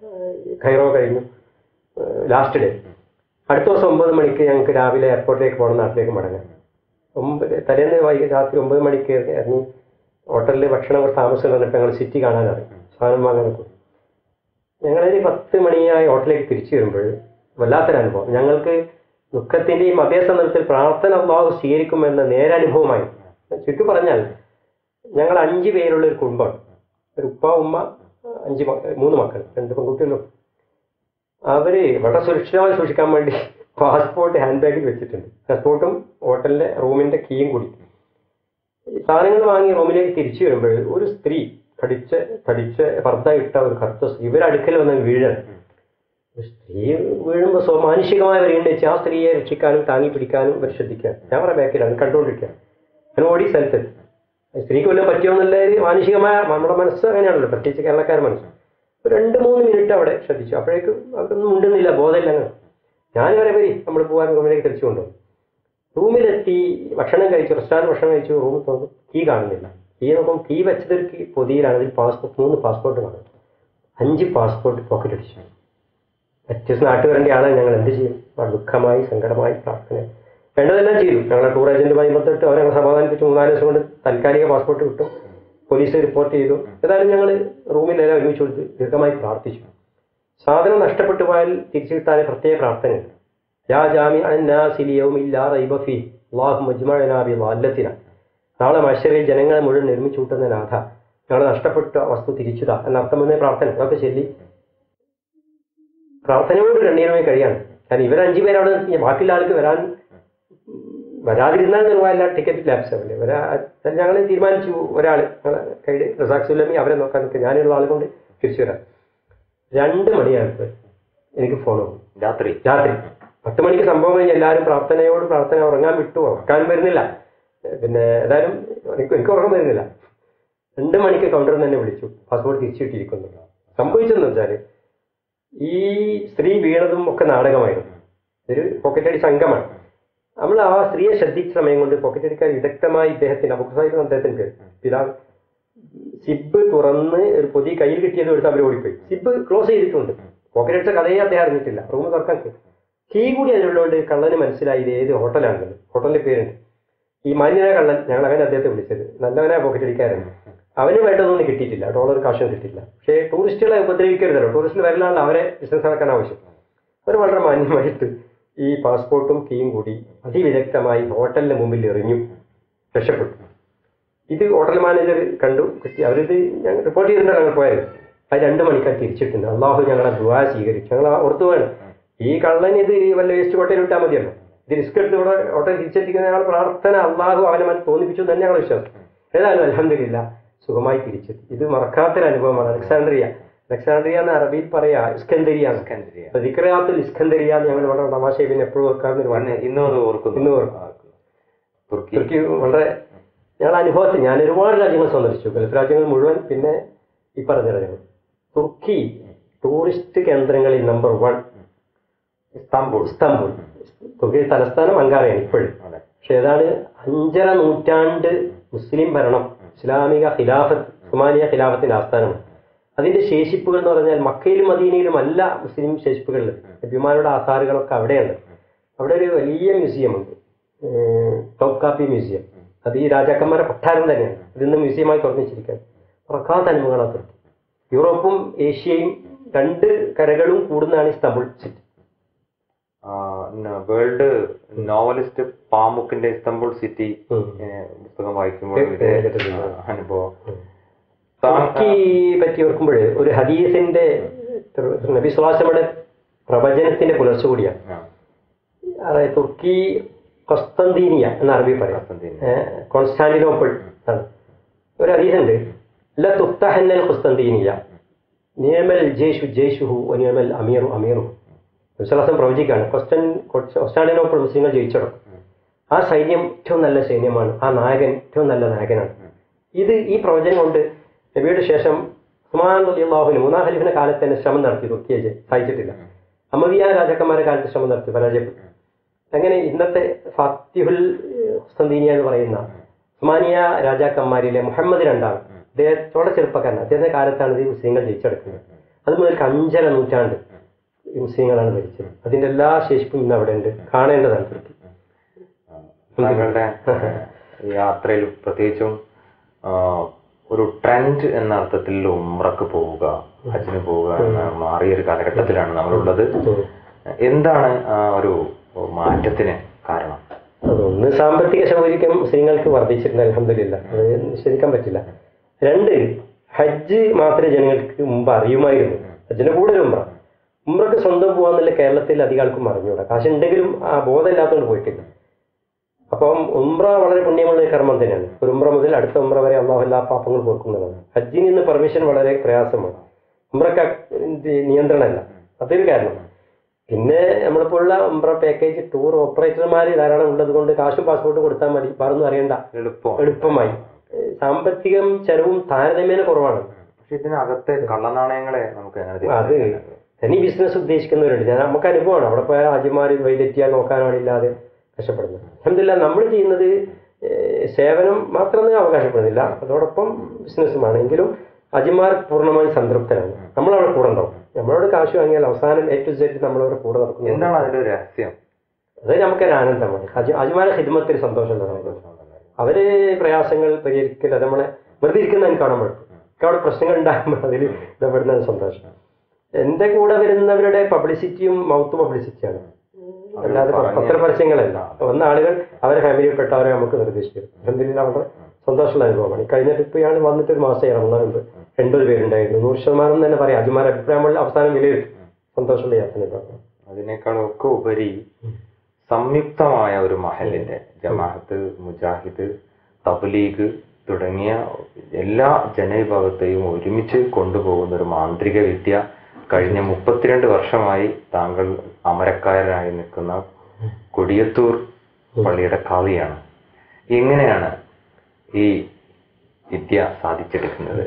ഖൈറോ കഴിഞ്ഞു ലാസ്റ്റ് ഡേ അടുത്ത ദിവസം ഒമ്പത് മണിക്ക് ഞങ്ങൾക്ക് രാവിലെ എയർപോർട്ടിലേക്ക് പോകണം നാട്ടിലേക്ക് മടങ്ങാം ഒമ്പത് തലേന്ന് വൈകി രാത്രി ഒമ്പത് മണിക്ക് ഇറങ്ങി ഹോട്ടലിൽ ഭക്ഷണം കുറച്ച് താമസം വന്നിട്ട് ഞങ്ങൾ സിറ്റി കാണാനാണ് സാധനം വാങ്ങാൻ പോയി ഞങ്ങളൊരു പത്ത് മണിയായി ഹോട്ടലിലേക്ക് തിരിച്ചു വരുമ്പോൾ വല്ലാത്തൊരു അനുഭവം ഞങ്ങൾക്ക് ദുഃഖത്തിന്റെയും അതേ സന്ദർഭത്തിൽ പ്രാർത്ഥന അള്ളാഹു സ്വീകരിക്കുമെന്ന നേരനുഭവമായി ചുറ്റു പറഞ്ഞാൽ ഞങ്ങൾ അഞ്ച് പേരുള്ള ഒരു കുടുംബമാണ് ഒരു ഉപ്പ ഉമ്മ അഞ്ച് മക്ക- മൂന്ന് മക്കൾ രണ്ട് പെൺകുട്ടികളും അവര് വളരെ സുരക്ഷിതമായി സൂക്ഷിക്കാൻ വേണ്ടി പാസ്പോർട്ട് ഹാൻഡ് ബാഗിൽ വെച്ചിട്ടുണ്ട് പാസ്പോർട്ടും ഹോട്ടലിന്റെ റൂമിന്റെ കീയും കൂടി ഈ സാധനങ്ങൾ വാങ്ങി റൂമിലേക്ക് തിരിച്ചു വരുമ്പോൾ ഒരു സ്ത്രീ കടിച്ച കടിച്ച പർദ്ദ ഇട്ട ഒരു കറുത്ത സ്ത്രീ ഇവരടുക്കൽ വന്ന് വീഴാൻ ഒരു സ്ത്രീ വീഴുമ്പോൾ സ്വാമാനുഷികമായ വീണ്ടെച്ച് ആ സ്ത്രീയെ രക്ഷിക്കാനും താങ്ങി പിടിക്കാനും ഇവർ ശ്രദ്ധിക്കുക ഞാൻ പറയാം ബാക്കിലാണ് കണ്ടുകൊണ്ടിരിക്കുക ഞാൻ ഓടി സ്ഥലത്തെത്തി സ്ത്രീക്ക് വല്ലതും പറ്റിയോന്നുള്ള ഒരു മാനുഷികമായ നമ്മുടെ മനസ്സ് അങ്ങനെയാണല്ലോ പ്രത്യേകിച്ച് കേരളക്കാരുടെ മനസ്സ് ഒരു രണ്ട് മൂന്ന് മിനിറ്റ് അവിടെ ശ്രദ്ധിച്ചു അപ്പോഴേക്കും അതൊന്നും ഉണ്ടെന്നില്ല ബോധമില്ല അങ്ങനെ ഞാൻ വരെ വരി നമ്മൾ പോകാൻ റൂമിലേക്ക് തിരിച്ചു കൊണ്ടുപോകും റൂമിലെത്തി ഭക്ഷണം കഴിച്ചു റെസ്റ്റോറൻറ്റ് ഭക്ഷണം കഴിച്ചു റൂമിൽ തുറന്നു കീ കാണുന്നില്ല കീ നോക്കുമ്പോൾ കീ വെച്ചത് ഒരു കീ പൊതിയിലാണ് അതിൽ പാസ്പോർട്ട് മൂന്ന് പാസ്പോർട്ട് കാണും അഞ്ച് പാസ്പോർട്ട് പോക്കറ്റ് അടിച്ചു വ്യത്യസ്ത നാട്ടുകാരൻ്റെ ആളെ ഞങ്ങൾ എന്ത് ചെയ്യും വളരെ ദുഃഖമായി സങ്കടമായി പ്രാർത്ഥന വേണ്ടതെല്ലാം ചെയ്തു ഞങ്ങളെ ടൂർ ഏജന്റുമായി ബന്ധപ്പെട്ട് അവരെ ഞങ്ങൾ സമാധാനിപ്പിച്ച് മൂന്നാല് ദിവസം കൊണ്ട് താൽക്കാലിക പാസ്പോർട്ട് കിട്ടും പോലീസ് റിപ്പോർട്ട് ചെയ്തു ഏതായാലും ഞങ്ങൾ റൂമിലെല്ലാം ഒരുമിച്ച് കൊടുത്ത് ദീർഘമായി പ്രാർത്ഥിച്ചു സാധനം നഷ്ടപ്പെട്ടു പോയാൽ തിരിച്ചു കിട്ടാൻ പ്രത്യേക പ്രാർത്ഥനയുണ്ട് യാ ജാമി അന്നാസിലിയവുമില്ലാ റൈബഫി അള്ളാഹു മജ്മഅനാബി വാല്ലത്തിന നാളെ മത്സരയിൽ ജനങ്ങളെ മുഴുവൻ നിർമ്മിച്ചു കൂട്ടുന്ന നാഥ ഞങ്ങൾ നഷ്ടപ്പെട്ട വസ്തു തിരിച്ചുതാ എന്നർത്ഥം വന്ന പ്രാർത്ഥന അതൊക്കെ ചൊല്ലി പ്രാർത്ഥനയോട് കണ്ണീരമായി കഴിയാണ് കാരണം ഇവർ അഞ്ചു പേരവിടെ നിർത്തി ബാക്കിയുള്ള ആൾക്ക് വരാൻ വരാതിരുന്നാൽ നിർവാഹമില്ല ടിക്കറ്റ് ലാപ്സ് ആവില്ലേ ഒരാ ഞങ്ങൾ തീരുമാനിച്ചു ഒരാൾ കയ്യിൽ റസാഖ് സുല്ലമി അവരെ നോക്കാൻ നിൽക്കുക ഞാനുള്ള ആളെ കൊണ്ട് തിരിച്ചു വരാം രണ്ട് മണിയാണ് എനിക്ക് ഫോൺ വന്നു രാത്രി രാത്രി പത്ത് മണിക്ക് സംഭവം കഴിഞ്ഞ് എല്ലാവരും പ്രാർത്ഥനയോട് പ്രാർത്ഥന ഉറങ്ങാൻ വിട്ടു ഉറക്കാനും വരുന്നില്ല പിന്നെ ഏതായാലും എനിക്ക് എനിക്ക് ഉറക്കം വരുന്നില്ല രണ്ട് മണിക്ക് കൗണ്ടറിൽ തന്നെ വിളിച്ചു പാസ്പോർട്ട് തിരിച്ചു കിട്ടിയിരിക്കുന്നു സംഭവിച്ചെന്ന് വെച്ചാല് ഈ സ്ത്രീ വീണതും ഒക്കെ നാടകമായിരുന്നു ഇതൊരു പോക്കറ്റടി സംഘമാണ് നമ്മൾ ആ സ്ത്രീയെ ശ്രദ്ധിച്ച സമയം കൊണ്ട് പോക്കറ്റടിക്കാൻ വിദഗ്ധമായി ഇദ്ദേഹത്തിന് അബുഖ് സാഹിബ് അദ്ദേഹത്തിന്റെ പേര് പിതാവ് സിബ് തുറന്ന് ഒരു പൊതി കയ്യിൽ കിട്ടിയത് എടുത്ത് അവർ ഓടിപ്പോയി സിബ് ക്ലോസ് ചെയ്തിട്ടുണ്ട് പോക്കറ്റ് അടിച്ച കഥയെ അദ്ദേഹം അറിഞ്ഞിട്ടില്ല റൂം തുറക്കാൻ കീ കൂടി അതിലുള്ളതുകൊണ്ട് കള്ളന് മനസ്സിലായി ഇത് ഏത് ഹോട്ടലാണെന്ന് ഹോട്ടലിന്റെ പേരുണ്ട് ഈ മാന്യനായ കള്ളൻ ഞങ്ങൾ അവനെ അദ്ദേഹത്തെ വിളിച്ചത് നല്ലവനായ പോക്കറ്റ് അടിക്കാരൻ അവന് വേണ്ടതൊന്നും കിട്ടിയിട്ടില്ല ഡോളർ കാശും കിട്ടിയില്ല പക്ഷേ ടൂറിസ്റ്റുകളെ ഉപദ്രവിക്കരുതല്ലോ ടൂറിസ്റ്റിൽ വരലാണ് അവരെ ബിസിനസ് നടക്കാൻ ആവശ്യം അവർ വളരെ മാന്യമായിട്ട് ഈ പാസ്പോർട്ടും കീയും കൂടി അതിവിദഗ്ധമായി ഹോട്ടലിന്റെ മുമ്പിൽ എറിഞ്ഞു രക്ഷപ്പെട്ടു ഇത് ഹോട്ടൽ മാനേജർ കണ്ടു കിട്ടി അവരിത് ഞങ്ങൾ റിപ്പോർട്ട് ചെയ്തിട്ടാണ് ഞങ്ങൾ പോയത് അത് രണ്ട് മണിക്കാർ തിരിച്ചിട്ടുണ്ട് അള്ളാഹു ഞങ്ങളെ ദുവാ സ്വീകരിച്ചു ഞങ്ങൾ ഓർത്തു വേണം ഈ കള്ളൻ ഇത് ഈ വല്ല വേസ്റ്റ് കോട്ടയിൽ വിട്ടാൽ മതിയല്ലോ ഇത് റിസ്ക് എടുത്ത് ഇവിടെ ഹോട്ടൽ തിരിച്ചെത്തിക്കുന്ന ഞങ്ങൾ പ്രാർത്ഥന അള്ളാഹു അവനെ മൻ തോന്നിപ്പിച്ചു എന്ന് തന്നെ ഞങ്ങൾ വിശ്വാസം ഏതായാലും അലഹമില്ല സുഖമായി തിരിച്ചെത്തി ഇത് മറക്കാത്തൊരു അനുഭവമാണ് അലക്സാണ്ട്രിയ അലക്സാണ്ട്രിയ എന്ന് അറബിയിൽ പറയാ ഇസ്കന്ദരിയാണ് ഇസ്കന്ദരിയ. ദിക്രയാത്തുൽ ഇസ്കന്ദരിയ എന്ന് ഞങ്ങൾ വളരെ തമാശ പിന്നെ എപ്പോഴും ഓർക്കാവുന്ന ഒരു വന്ന് ഇന്നും അത് ഓർക്കുന്നു ഇന്നും ഓർക്കും. തുർക്കി തുർക്കി വളരെ ഞങ്ങളുടെ അനുഭവത്തിൽ ഞാൻ ഒരുപാട് രാജ്യങ്ങൾ സന്ദർശിച്ചു ഗൾഫ് രാജ്യങ്ങൾ മുഴുവൻ പിന്നെ ഈ പറഞ്ഞ രാജ്യങ്ങൾ തുർക്കി ടൂറിസ്റ്റ് കേന്ദ്രങ്ങളിൽ number one Istanbul Istanbul Turkey തലസ്ഥാനം അങ്കാറയാണ് ഇപ്പോഴും അതെ പക്ഷെ ഏതാണ്ട് അഞ്ചര നൂറ്റാണ്ട് മുസ്ലിം ഭരണം ഇസ്ലാമിക ഖിലാഫത്ത് ഉസ്മാനിയ ഖിലാഫത്തിന്റെ ആസ്ഥാനമാണ് അതിന്റെ ശേഷിപ്പുകൾ എന്ന് പറഞ്ഞാൽ മക്കയിലും മദീനയിലും അല്ല മുസ്ലിം ശേഷിപ്പുകളിൽ നബിമാരുടെ ആധാറുകളൊക്കെ അവിടെയാണ് അവിടെ ഒരു വലിയ മ്യൂസിയം ഉണ്ട് ടോപ്പ് കാപ്പി മ്യൂസിയം അത് ഈ രാജാക്കന്മാരുടെ കൊട്ടാരം തന്നെയാണ് ഇതിന്ന് മ്യൂസിയമായി തുറന്നു വെച്ചിരിക്കുകയാണ് പ്രഖാത അനുഭവങ്ങളാണ് തുർക്കി യൂറോപ്പും ഏഷ്യയും രണ്ട് കരകളും കൂടുന്നതാണ് ഇസ്താംബുൾ സിറ്റി വേൾഡ് നോവലിസ്റ്റ് പാമുക്കിന്റെ ഇസ്താംബുൾ സിറ്റി ഉം. ഏഹ്, പുസ്തകം വായിക്കുമ്പോൾ കേ- ഇതിന്റെ കേട്ടിട്ടുണ്ട്. അനുഭവം തുർക്കി പറ്റി ഓർക്കുമ്പോൾ ഒരു ഹദീസിന്റെ നബി സുലാസമയുടെ പ്രവചനത്തിന്റെ പുലർച്ച കൂടിയാണ് ആ, അതായത് തുർക്കി കൊസ്തന്തീനിയ എന്ന് അറബി പറയാം കൊസ്തന്തീനിയ. ഏഹ്, കോൺസ്റ്റാന്റിനോപ്പിൾ ആണ് ഒരു ഹദീസുണ്ട് ല തുഫ്തഹന്നൽ ഖുസ്തന്തീനിയ നിയമൽ ജേഷു ജേഷുഹു നിയമൽ അമീറു അമീറു വിശ്വാസം പ്രവചിക്കുകയാണ് കൊസ്റ്റൻ കൊസ്റ്റാന്റിനോപ്പിൾ മുസ്ലിങ്ങൾ ജയിച്ചടക്കും ആ സൈന്യം ഏറ്റവും നല്ല സൈന്യമാണ് ആ നായകൻ ഏറ്റവും നല്ല നായകനാണ് ഇത് ഈ പ്രവചനം കൊണ്ട് നബിയുടെ ശേഷം ഉസ്മാൻ അള്ളാഹുവിന് മൂന്നാം ഖലീഫിന്റെ കാലത്ത് തന്നെ ശ്രമം നടത്തി തുർക്കിയെ ജയി- സഹായിച്ചിട്ടില്ല അമവിയ രാജാക്കന്മാരുടെ കാലത്ത് ശ്രമം നടത്തി പരാജയപ്പെട്ടു അങ്ങനെ ഇന്നത്തെ ഫാത്തിഹുൽ ഹുസ്തന്തീനിയ എന്ന് പറയുന്ന ഉസ്മാനിയ രാജാക്കന്മാരിലെ മുഹമ്മദ് രണ്ടാം അദ്ദേഹത്തോടെ ചെറുപ്പക്കാരൻ അദ്ദേഹത്തിന്റെ കാലത്താണ് ഈ മുസ്ലിങ്ങൾ ജയിച്ചെടുക്കുന്നത് അത് മുതൽക്ക് അഞ്ചര നൂറ്റാണ്ട് ഈ മുസ്ലിങ്ങളാണ് ഭരിച്ചത് അതിന്റെ എല്ലാ ശേഷിപ്പും ഇന്ന് അവിടെ ഉണ്ട് കാണേണ്ടതാണ് തുർക്കി താങ്കളുടെ യാത്രയിൽ പ്രത്യേകിച്ചും ആ, ഒരു ട്രെൻഡ് എന്ന അർത്ഥത്തിൽ ഉമ്രക്ക് പോവുക ഹജ്ജിന് പോവുക എന്ന മാറിയ ഒരു കാലഘട്ടത്തിലാണ് നമ്മളുള്ളത് എന്താണ് ആ ഒരു മാറ്റത്തിന് കാരണം അതൊന്ന് സാമ്പത്തിക സൗകര്യം സ്ത്രീകൾക്ക് വർദ്ധിച്ചിട്ടുണ്ട് അലഹമില്ല അത് നിഷേധിക്കാൻ പറ്റില്ല രണ്ട് ഹജ്ജ് മാത്രമേ ജനങ്ങൾക്ക് മുമ്പ് അറിയുമായിരുന്നു ഹജ്ജിന്റെ കൂടുതൽ ഉമ്ര ഉമ്രക്ക് സ്വന്തം പോകാന്നുള്ള കേരളത്തിൽ അധികം ആൾക്കും അറിഞ്ഞൂടാ കാശ് ഉണ്ടെങ്കിലും ആ ബോധം ഇല്ലാത്തതുകൊണ്ട് പോയിട്ടില്ല അപ്പം ഉംറ വളരെ പുണ്യമുള്ള ഒരു കർമ്മം തന്നെയാണ് ഒരു ഉംറ മുതൽ അടുത്ത ഉംറ വരെ അള്ളാഹു എല്ലാ പാപങ്ങളും കൊടുക്കുന്നതാണ് ഹജ്ജിന് നിന്ന് പെർമിഷൻ വളരെ പ്രയാസമാണ് ഉംറക്ക് ഇത് നിയന്ത്രണമല്ല അതൊരു കാരണം പിന്നെ നമ്മളിപ്പോഴുള്ള ഉംറ പാക്കേജ് ടൂർ ഓപ്പറേറ്റർമാർ ധാരാളം ഉള്ളത് കൊണ്ട് കാശും പാസ്പോർട്ടും കൊടുത്താൽ മതി വേറൊന്നും അറിയണ്ട എളുപ്പം എളുപ്പമായി ഏഹ് സാമ്പത്തികം ചെലവും താരതമ്യേന കുറവാണ് പക്ഷെ ഇതിനകത്തെ കള്ളനാണയങ്ങളെ നമുക്ക് എങ്ങനെ അത് തിരിച്ചറിയാൻ? തനി ബിസിനസ് ഉദ്ദേശിക്കുന്നവരുണ്ട് ഞാൻ നമുക്ക് അനുഭവമാണ് അവിടെ പോയ ഹാജിമാർ വൈലെറ്റിയാൽ നോക്കാനാണില്ലാതെ കഷ്ടപ്പെടുന്നത് അലഹമില്ല നമ്മൾ ചെയ്യുന്നത് ഏഹ് സേവനം മാത്രമൊന്നും അവകാശപ്പെടുന്നില്ല അതോടൊപ്പം ബിസിനസ്സുമാണ് എങ്കിലും അജിമാർ പൂർണ്ണമായും സംതൃപ്തരാണ് നമ്മളവിടെ കൂടെ ഉണ്ടാവും നമ്മളോട് കാശ് വാങ്ങിയാൽ അവസാനം എ ടു സെറ്റ് നമ്മളവിടെ കൂടെ നടക്കുന്നു എന്താണ് അതിന്റെ ഒരു രഹസ്യം അത് നമുക്കൊരു ആനന്ദമാണ് അജി അജിമാരെ ഹിദ്മത്തിൽ സന്തോഷം ഉണ്ടാകുന്നത് അവര് പ്രയാസങ്ങൾ പരിഹരിക്കൽ അത് നമ്മളെ വെറുതെ ഇരിക്കുന്ന എനിക്ക് കാണാൻ പറ്റും എനിക്ക് അവിടെ പ്രശ്നങ്ങൾ ഉണ്ടാകുമ്പോൾ അതിൽ ഇടപെടുന്ന സന്തോഷം എന്റെ കൂടെ വരുന്നവരുടെ പബ്ലിസിറ്റിയും മൗത്ത് പബ്ലിസിറ്റിയാണ് അല്ലാതെ പറഞ്ഞ് പത്ര പരസ്യങ്ങളല്ല വന്ന ആളുകൾ അവരെ ഫാമിലിയിൽപ്പെട്ടവരെ നമുക്ക് നിർദ്ദേശിക്കും എന്തെങ്കിലും വളരെ സന്തോഷമുള്ള അനുഭവമാണ് ഈ കഴിഞ്ഞ ട്രിപ്പ് ഞാൻ വന്നിട്ട് ഒരു മാസം ഇറങ്ങുന്ന മുമ്പ് എൺപത് പേരുണ്ടായിരുന്നു നൂറ് ശതമാനം തന്നെ പറയാം അജിമാർ അഭിപ്രായമുള്ള അവസാനം വിലയിരുത്തും സന്തോഷമുള്ള യാത്ര അതിനേക്കാളൊക്കെ ഉപരി സംയുക്തമായ ഒരു മഹലിന്റെ ജമാഅത്ത് മുജാഹിദ് തബ്ലീഗ് തുടങ്ങിയ എല്ലാ ജനവിഭാഗത്തെയും ഒരുമിച്ച് കൊണ്ടുപോകുന്ന ഒരു മാന്ത്രിക വിദ്യ കഴിഞ്ഞ മുപ്പത്തിരണ്ട് വർഷമായി താങ്കൾ അമരക്കാരനായി നിൽക്കുന്ന കൊടിയത്തൂർ പള്ളിയുടെ കാവിയാണ് എങ്ങനെയാണ് ഈ വിദ്യ സാധിച്ചെടുക്കുന്നത്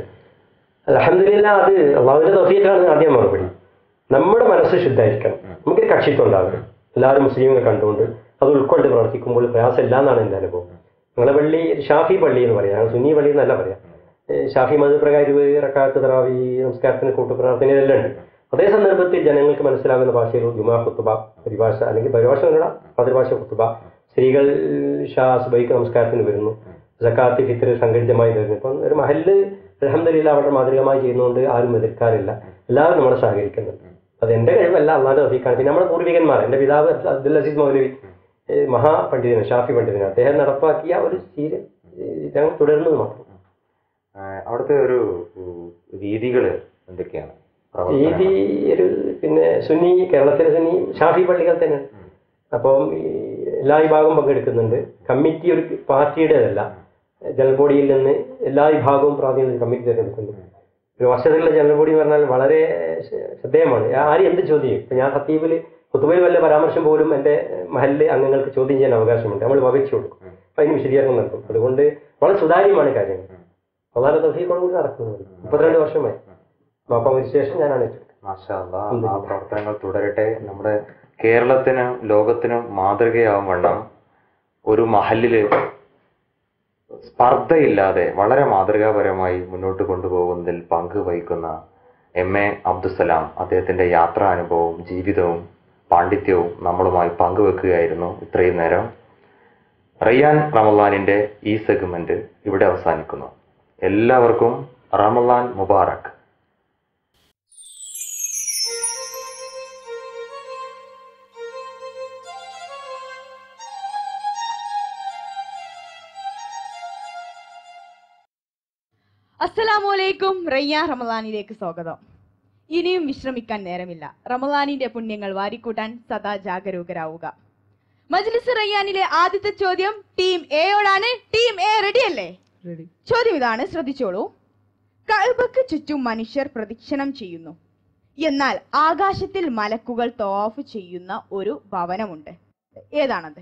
അലഹമില്ല അത് അള്ളാഹുവിന്റെ തൊഫീക്കാണ് ആദ്യം മറുപടി നമ്മുടെ മനസ്സ് ശുദ്ധമായിരിക്കണം നമുക്കൊരു കക്ഷിത്വം ഉണ്ടാകും എല്ലാവരും മുസ്ലിങ്ങളെ കണ്ടുകൊണ്ട് അത് ഉൾക്കൊണ്ട് പ്രവർത്തിക്കുമ്പോൾ പ്രയാസമില്ല എന്നാണ് എൻ്റെ അനുഭവം ഞങ്ങളെ പള്ളി ഷാഫി പള്ളി എന്ന് പറയാം ഞങ്ങൾ സുന്നി പള്ളി എന്നല്ല പറയാം ഏഹ് ഷാഫി മതപ്രകാരം റക്കാത്ത് തറാവി നമസ്കാരത്തിന് കൂട്ടുപ്രാർത്ഥന ഇതെല്ലാം ഉണ്ട് അതേ സന്ദർഭത്തിൽ ജനങ്ങൾക്ക് മനസ്സിലാകുന്ന ഭാഷയിൽ ജുമാ കുത്തുബ പരിഭാഷ അല്ലെങ്കിൽ പരിഭാഷ എന്നല്ല മാതൃഭാഷ കുത്തുബ സ്ത്രീകൾ ഷാ സുബൈക്ക് നമസ്കാരത്തിന് വരുന്നു സക്കാത്ത് ഫിത്തർ സംഘടിതമായി വരുന്നു ഇപ്പം ഒരു മഹല് അലഹമ്മദില്ല അവിടെ മാതൃകമായി ചെയ്യുന്നതുകൊണ്ട് ആരും എതിർക്കാറില്ല എല്ലാവരും നമ്മളെ സഹകരിക്കുന്നുണ്ട് അത് എന്റെ കഴിവല്ല അള്ളാന്റെ റഫീഖാണ് പിന്നെ നമ്മുടെ പൂർവികന്മാർ എന്റെ പിതാവ് അബ്ദുൽ അസീസ് മൗലവി ഏഹ് മഹാപണ്ഡിതൻ ഷാഫി പണ്ഡിതൻ അദ്ദേഹം നടപ്പാക്കിയ ഒരു ശീലം ഏഹ് ഞങ്ങൾ തുടരുന്നത് മാത്രം ആഹ് അവിടുത്തെ ഒരു ഉം, രീതികള് എന്തൊക്കെയാണ് രീതി പ്രവർത്തനങ്ങൾ? ഒരു പിന്നെ സുന്നി കേരളത്തിലെ സുന്നി ഷാഫി പള്ളികൾ തന്നെയാണ് അപ്പം ഈ എല്ലാ വിഭാഗവും പങ്കെടുക്കുന്നുണ്ട് കമ്മിറ്റി ഒരു പാർട്ടിയുടേതല്ല ജനറൽ ബോഡിയിൽ നിന്ന് എല്ലാ വിഭാഗവും പ്രാതിനിധ്യം കമ്മിറ്റി തിരഞ്ഞെടുക്കുന്നു ഒരു വർഷത്തിലുള്ള ജനറൽ ബോഡി എന്ന് പറഞ്ഞാൽ വളരെ ശ- ശ്രദ്ധേയമാണ് ആരും എന്ത് ചോദ്യം ചെയ്യും ഇപ്പൊ ഞാൻ ഹത്തീബിൽ കുത്തുബയിൽ വല്ല പരാമർശം പോലും എൻ്റെ മഹലിലെ അംഗങ്ങൾക്ക് ചോദ്യം ചെയ്യാൻ അവകാശമുണ്ട് നമ്മൾ വകച്ചു കൊടുക്കും അപ്പൊ അതിന് വിശദീകരണം നൽകും അതുകൊണ്ട് വളരെ സുതാര്യമാണ് കാര്യങ്ങൾ വളരെ തൊഫീക്കോട് കൂടി നടക്കുന്നത് മുപ്പത്തിരണ്ട് വർഷമായി ബാപ്പ മരിച്ച ശേഷം ഞാനാണ് ഏറ്റെടുത്തത് മാഷാ അല്ലാ. ആ പ്രവർത്തനങ്ങൾ തുടരട്ടെ നമ്മുടെ കേരളത്തിനും ലോകത്തിനും മാതൃകയാവും വണ്ണം ഒരു മഹലില് സ്പർദ്ധയില്ലാതെ വളരെ മാതൃകാപരമായി മുന്നോട്ട് കൊണ്ടുപോകുന്നതിൽ പങ്ക് വഹിക്കുന്ന എം എ അബ്ദുസലാം അദ്ദേഹത്തിന്റെ യാത്രാനുഭവവും ജീവിതവും പാണ്ഡിത്യവും നമ്മളുമായി പങ്കുവെക്കുകയായിരുന്നു ഇത്രയും നേരം റയ്യാൻ റമലാനിന്റെ ഈ സെഗ്മെന്റ് ഇവിടെ അവസാനിക്കുന്നു എല്ലാവർക്കും റമലാൻ മുബാറക് അസ്സലാമലൈക്കും റയ്യ റമലാനിലേക്ക് സ്വാഗതം ഇനിയും വിശ്രമിക്കാൻ നേരമില്ല റമലാനിന്റെ പുണ്യങ്ങൾ വാരിക്കൂട്ടാൻ സദാ ജാഗരൂകരാവുക മജ്ലിസ് റയ്യാനിലെ ആദ്യത്തെ ചോദ്യം ടീം എയോടാണ് ടീം എ റെഡി അല്ലേ ചോദ്യം ഇതാണ് ശ്രദ്ധിച്ചോളൂ കഅബക്ക് ചുറ്റും മനുഷ്യർ പ്രദക്ഷിണം ചെയ്യുന്നു എന്നാൽ ആകാശത്തിൽ മലക്കുകൾ തോഫ് ചെയ്യുന്ന ഒരു ഭവനമുണ്ട് ഏതാണത്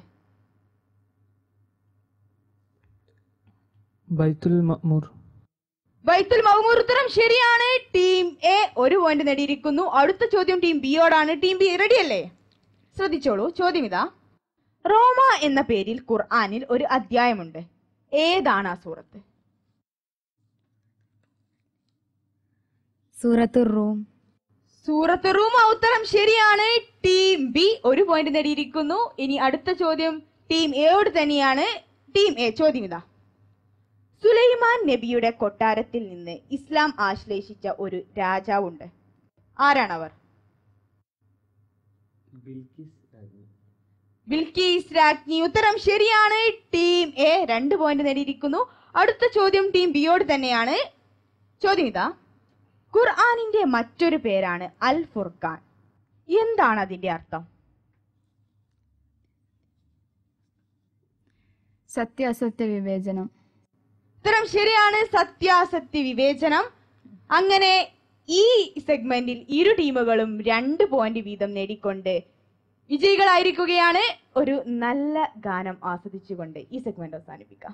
ബൈത്തുൽ മഅ്മൂർ ബൈത്തുൽ മൗമൂർ ഉത്തരം ശരിയാണ് ടീം എ ഒരു പോയിന്റ് നേടിയിരിക്കുന്നു അടുത്ത ചോദ്യം ടീം ബിയോടാണ് ടീം ബി റെഡി അല്ലേ ശ്രദ്ധിച്ചോളൂ ചോദ്യം ഇതാ റോമ എന്ന പേരിൽ ഖുർആനിൽ ഒരു അധ്യായമുണ്ട് ഏതാണ് ആ സൂറത്ത് സൂറത്തുർ റൂം സൂറത്ത് റൂം ആ ഉത്തരം ശരിയാണ് ടീം ബി ഒരു പോയിന്റ് നേടിയിരിക്കുന്നു ഇനി അടുത്ത ചോദ്യം ടീം എയോട് തന്നെയാണ് ടീം എ ചോദ്യം ഇതാ സുലൈമാൻ നബിയുടെ കൊട്ടാരത്തിൽ നിന്ന് ഇസ്ലാം ആശ്ലേഷിച്ച ഒരു രാജാവുണ്ട് ആരാണവർ ബിൽക്കീസ് രാജ്ഞി ഉത്തരം ശരിയാണ് ടീം എ രണ്ട് പോയിന്റ് നേടിയിരിക്കുന്നു അടുത്ത ചോദ്യം ടീം ബിയോട് തന്നെയാണ് ചോദ്യം ഇതാ ഖുർആാനിന്റെ മറ്റൊരു പേരാണ് അൽ ഫുർഖാൻ എന്താണ് അതിന്റെ അർത്ഥം സത്യാസത്യ വിവേചനം ഉത്തരം ശരിയാണ് സത്യാസത്യ വിവേചനം അങ്ങനെ ഈ സെഗ്മെന്റിൽ ഇരു ടീമുകളും രണ്ട് പോയിന്റ് വീതം നേടിക്കൊണ്ട് വിജയികളായിരിക്കുകയാണ് ഒരു നല്ല ഗാനം ആസ്വദിച്ചുകൊണ്ട് ഈ സെഗ്മെന്റ് അവസാനിപ്പിക്കാം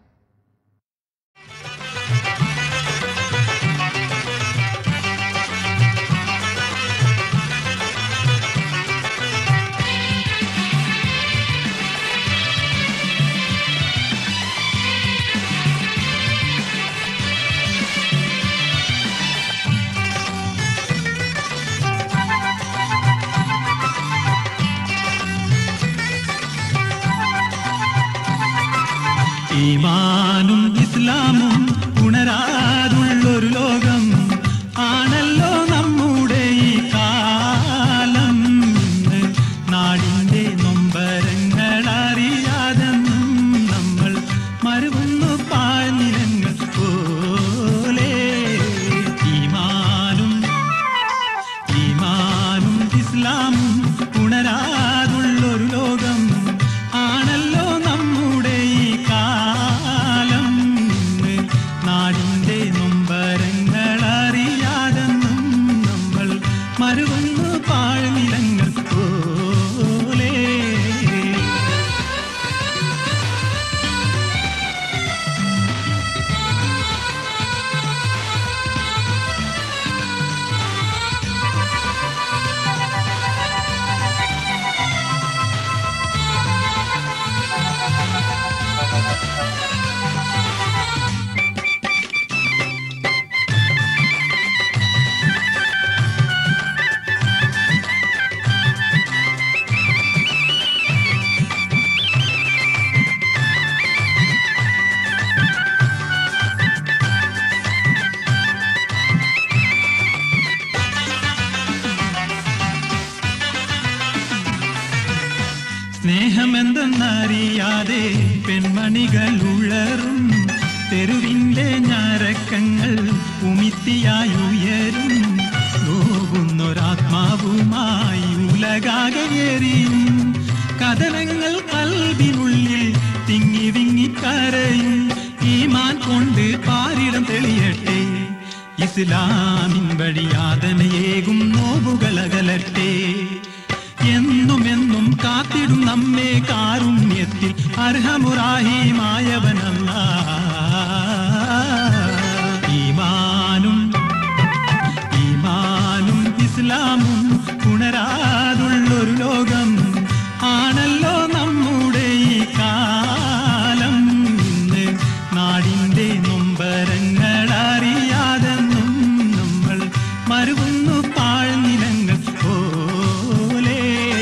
ഈമാനും ഇസ്ലാമും ഉണരാതുള്ളൊരു ലോകം ആണല്ലോ നമ്മുടെ ഈ കാലം ഇന്ന് നാടിന്റെ നൊമ്പരങ്ങൾ അറിയാതെന്നും നമ്മൾ മരുവുന്നു പാഴ്നിലങ്ങൾ പോലെ ഈമാനും ഈമാനും ഇസ്ലാമും ഉണരാതുള്ളൊരു ലോകം ആണല്ലോ നമ്മുടെ ഈ കാലം ഇന്ന് നാടിന്റെ നൊമ്പരങ്ങൾ അറിയാതെന്നും നമ്മൾ മരുവുന്നു പാഴ്നിലങ്ങൾ പോലെ സ്നേഹമെന്തെന്നറിയാതെ പെൺമണികൾ ഉളറും തെരുവിന്റെ ഞാരക്കങ്ങൾ ഉമിത്തിയായി ഉയരും നോകുന്നൊരാത്മാവുമായി ഉലകാകെ എറിയും കഥനങ്ങൾ കൽവിനുള്ളിൽ തിങ്ങി വിങ്ങി കരയും ഈമാൻ കൊണ്ട് പാരിടം തെളിയട്ടെ ഇസ്ലാമിൻ വഴിയാതനയേകും നോവുകൾ അകലട്ടെ എന്നും എന്നും കാത്തിടും നമ്മെ കാരുണ്യത്തിൽ അർഹമുറാഹിമായവനല്ല ഈമാനും ഈമാനും ഇസ്ലാമും ഉണരാതുള്ളൊരു ലോകം ആണല്ലോ നമ്മുടെ ഈ കാലം ഇന്ന് നാടിന്റെ നൊമ്പരങ്ങൾ അറിയാതെന്നും നമ്മൾ മരുവുന്നു പാഴ്നിലങ്ങൾ പോലെ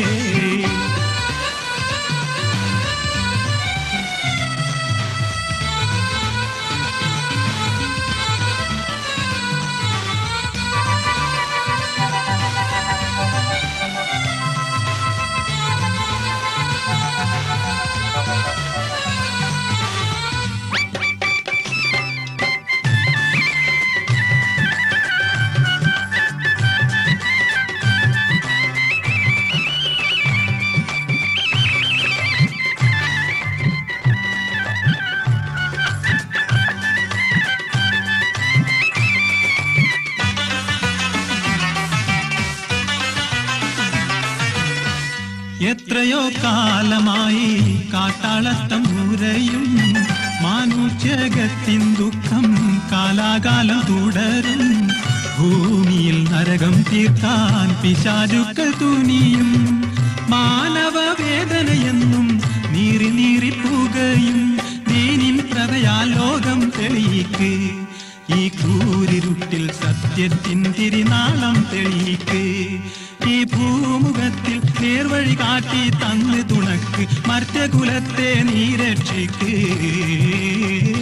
എത്രയോ കാലമായി കാട്ടാളത്തം ഉരയും മാനുഷ്യകത്തിൻ ദുഃഖം കാലാകാലം തുടരും ഭൂമിയിൽ നരകം തീർക്കാൻ പിശാചുക്കൾ തുനിയും മാനവ വേദനയെന്നും നീറി നീറി പുകയും ദീനിൻ പ്രതയാൽ ലോകം തെളിയിക്ക് ഈ കൂരിരുട്ടിൽ സത്യത്തിൻ തിരിനാളം തെളിയിക്ക് ഈ ഭൂമുഖത്തിൽ നേർവഴി കാട്ടി തന്ന് തുണക്ക് മർത്യകുലത്തെ നീ രക്ഷിക്ക്